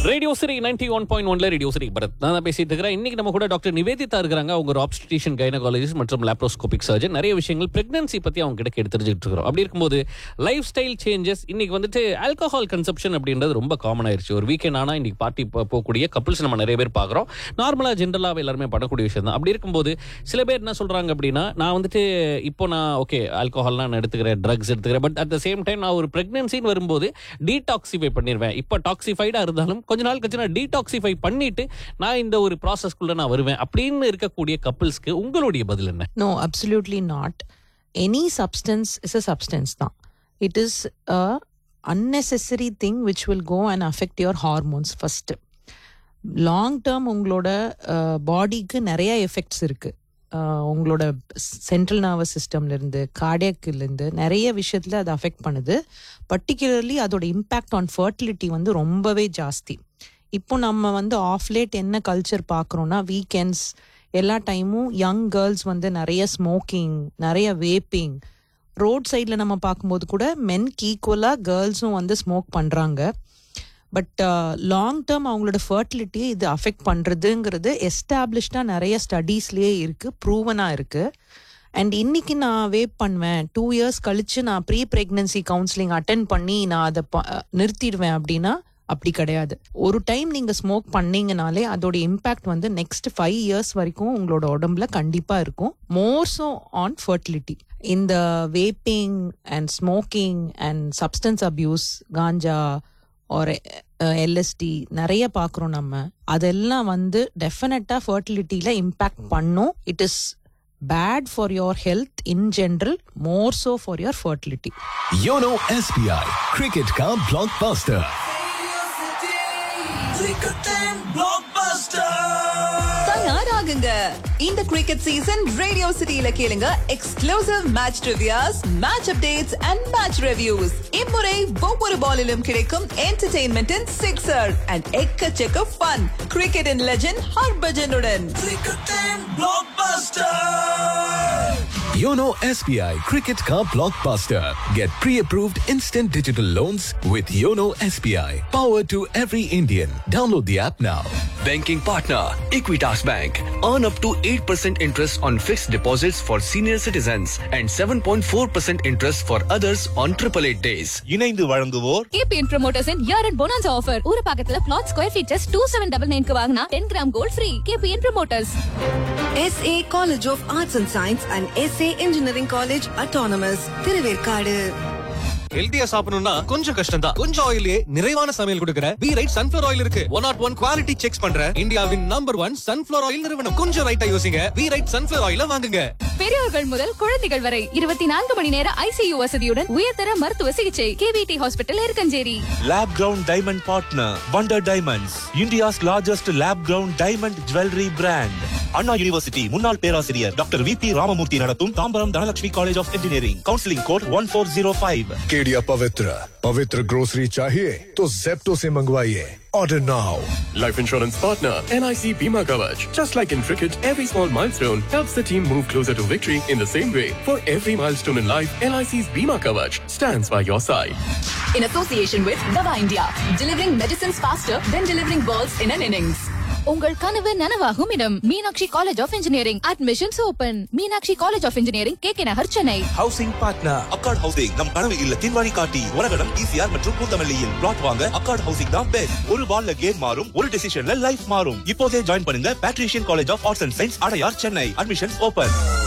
Radio Siri ninety one point ஒன்ல radio Siri Bharath நான் தான் பேசிட்டு இருக்கிறேன் இன்னைக்கு நம்ம கூட டாக்டர் நிவேதிதா இருக்கிறாங்க அவங்க ஒரு ஆப்ஸ்டிஷியன் கைனகாலஜிஸ்ட் மற்றும் லாப்ரோஸ்கோபிக் சர்ஜன் நிறைய விஷயங்கள் பிரெக்னன்சி பத்தி அவங்க கிட்ட கேட்டு தெரிஞ்சுட்டு இருக்கிறோம் அப்படி இருக்கும்போது லைஃப் ஸ்டைல் சேஞ்சஸ் இன்னைக்கு வந்துட்டு ஆல்கஹால் கன்சப்ஷன் அப்படின்றது ரொம்ப காமன் ஆயிருச்சு ஒரு வீக்கெண்ட் ஆனா இன்னைக்கு பார்ட்டி போகக்கூடிய கப்புள்ஸ் நம்ம நிறைய பேர் பார்க்குறோம் நார்மலா ஜென்ரலாக எல்லாருமே பண்ணக்கூடிய விஷயம் தான் அப்படி இருக்கும்போது சில பேர் என்ன சொல்றாங்க அப்படின்னா நான் வந்துட்டு இப்போ நான் ஓகே ஆல்கஹால்லாம் நான் எடுத்துக்கிறேன் ட்ரக்ஸ் எடுத்துக்கிறேன் but at the same time நான் ஒரு பிரெக்னன்சின்னு வரும்போது டீடாக்சிஃபை பண்ணிடுவேன் இப்போ டாக்ஸிஃபைடா இருந்தாலும் கொஞ்ச நாள் கழிச்சு நான் டீடாக்சிஃபை பண்ணிட்டு நான் இந்த ஒரு ப்ராசஸ்க்குள்ள நான் வருவேன் அப்படின்னு இருக்கக்கூடிய கப்பிள்ஸ்க்கு உங்களுடைய பதில் என்ன No, absolutely not. Any substance is a substance. தான். It is a unnecessary thing which will go and affect your hormones first. Long term உங்களோட பாடிக்கு நிறைய எஃபெக்ட்ஸ் இருக்கு அஹ், உங்களோட சென்ட்ரல் நர்வஸ் சிஸ்டம்ல இருந்து cardiacல இருந்து நிறைய விஷயத்துல அது அஃபெக்ட் பண்ணுது பர்டிகுலர்லி அதோட இம்பேக்ட் ஆன் ஃபர்டிலிட்டி வந்து ரொம்பவே ஜாஸ்தி இப்போ நம்ம வந்து ஆஃப் லேட் என்ன கல்ச்சர் பார்க்குறோம்னா வீக்கெண்ட்ஸ் எல்லா டைமும் யங் கேர்ள்ஸ் வந்து நிறைய ஸ்மோக்கிங் நிறைய வேப்பிங் ரோட் சைடில் நம்ம பார்க்கும்போது கூட மென்க்கு ஈக்குவலாக கேர்ள்ஸும் வந்து ஸ்மோக் பண்ணுறாங்க பட் லாங் டேர்ம் அவங்களோட ஃபர்டிலிட்டியை இது அஃபெக்ட் பண்ணுறதுங்கிறது எஸ்டாப்ளிஷ்டாக நிறைய ஸ்டடீஸ்லேயே இருக்குது ப்ரூவனாக இருக்குது அண்ட் இன்னைக்கு நான் வேப் பண்ணுவேன் டூ இயர்ஸ் கழிச்சு நான் ப்ரீ ப்ரெக்னன்சி கவுன்சிலிங் அட்டன் பண்ணி நான் அதை ப- நிறுத்திடுவேன் அப்படின்னா அப்படி கிடையாது ஒரு டைம் நீங்க ஸ்மோக் பண்ணீங்கனாலே அதோட இம்பாக்ட் வந்து நெக்ஸ்ட் ஃபைவ் இயர்ஸ் வரைக்கும் உங்களோட உடம்புல கண்டிப்பா இருக்கும் மோர்ஸோ ஆன் ஃபர்டிலிட்டி இந்த vaping and smoking and substance abuse காஞ்சா ஒரு எல்எஸ்டி நிறைய பார்க்குறோம் நம்ம அதெல்லாம் வந்து டெஃபினட்டா ஃபர்டிலிட்டியில இம்பாக்ட் பண்ணும் it is bad for your health in general more so for your fertility YONO SBI cricket का ब्लॉकबस्टर தயாராகுங்க இந்த கிரிக்கெட் சீசன் ரேடியோ சிட்டியில கேளுங்க exclusive match reviews match updates and match reviews இம்முறை ஒவ்வொரு பாலிலும் கிடைக்கும் என்டர்டெயின்மெண்டின் சிக்ஸர் அண்ட் எக்கச்சக்க ஃபன் கிரிக்கெட்டின் லெஜெண்ட் ஹர்பஜனுடன் योनो एसबीआई क्रिकेट का blockbuster get pre-approved instant digital loans with YONO SBI power to every Indian download the app now Banking partner Equitas Bank. Earn up to 8% interest on fixed deposits for senior citizens and 7.4% interest for others on 888 days. இணைந்து வழங்குவோர் KBN promoters year end bonus offer ஒரு பக்கத்துல plot square feet just two seven double நைன்க்கு வாங்கினா ten gram gold free KBN promoters SA College of Arts and Science and SA Engineering College Autonomous Thiruverkadu ஹெல்தியா சாப்பிடணும்னா கொஞ்சம் கஷ்டம் தான் கொஞ்சம் ஆயிலே நிறைவான சமையல் கொடுக்கிற பி ரைட் சன்ஃபிளவர் ஆயில் இருக்கு one not one quality checks பண்ற இந்தியாவின் நம்பர் ஒன் சன்ஃபிளவர் ஆயில் நிறுவனம் கொஞ்சம் ரைட்டா யோசிங்க பி ரைட் சன்ஃபிளவர் ஆயில வாங்குங்க பெரியவர்கள் முதல் குழந்தைகள் வரை இருபத்தி நான்கு மணி நேர ஐசியு வசதியுடன் உயர்தர மருத்துவ சிகிச்சை KVT hospital Irukkancheri lab grown diamond partner Wonder Diamonds India's largest lab grown diamond jewellery brand Anna university முன்னாள் பேராசிரியர் டாக்டர் வி பி ராமமூர்த்தி நடத்தும் Tambaram Dhanalakshmi college of engineering counselling code one four zero five केडिया पवित्र पवित्र ग्रोसरी चाहिए तो जेप्टो से मंगवाइए order now Life insurance partner NIC Bima Kavach. Just like in cricket, every small milestone helps the team move closer to victory in the same way. For every milestone in life, NIC's Bima Kavach stands by your side. In association with Dava India, delivering medicines faster than delivering balls in an innings. உங்கள் கனவு நனவாகும் இடம் Meenakshi college of engineering admissions open Meenakshi college of engineering K K Nagar Chennai housing partner Accord housing நம் கனவு இல்லத்தின் வழிகாட்டி உலகடம் TCR மற்றும் கூத்தமல்லியில் பிளாட் வாங்க அக்கார்ட் ஹவுசிங் தான் பெஸ்ட் ஒரு பால்ல கேம் மாறும் ஒரு டெசிஷன்ல லைஃப் மாறும் இப்போதே ஜாயின் பண்ணுங்க Patrician college of arts and science Adyar Chennai admissions open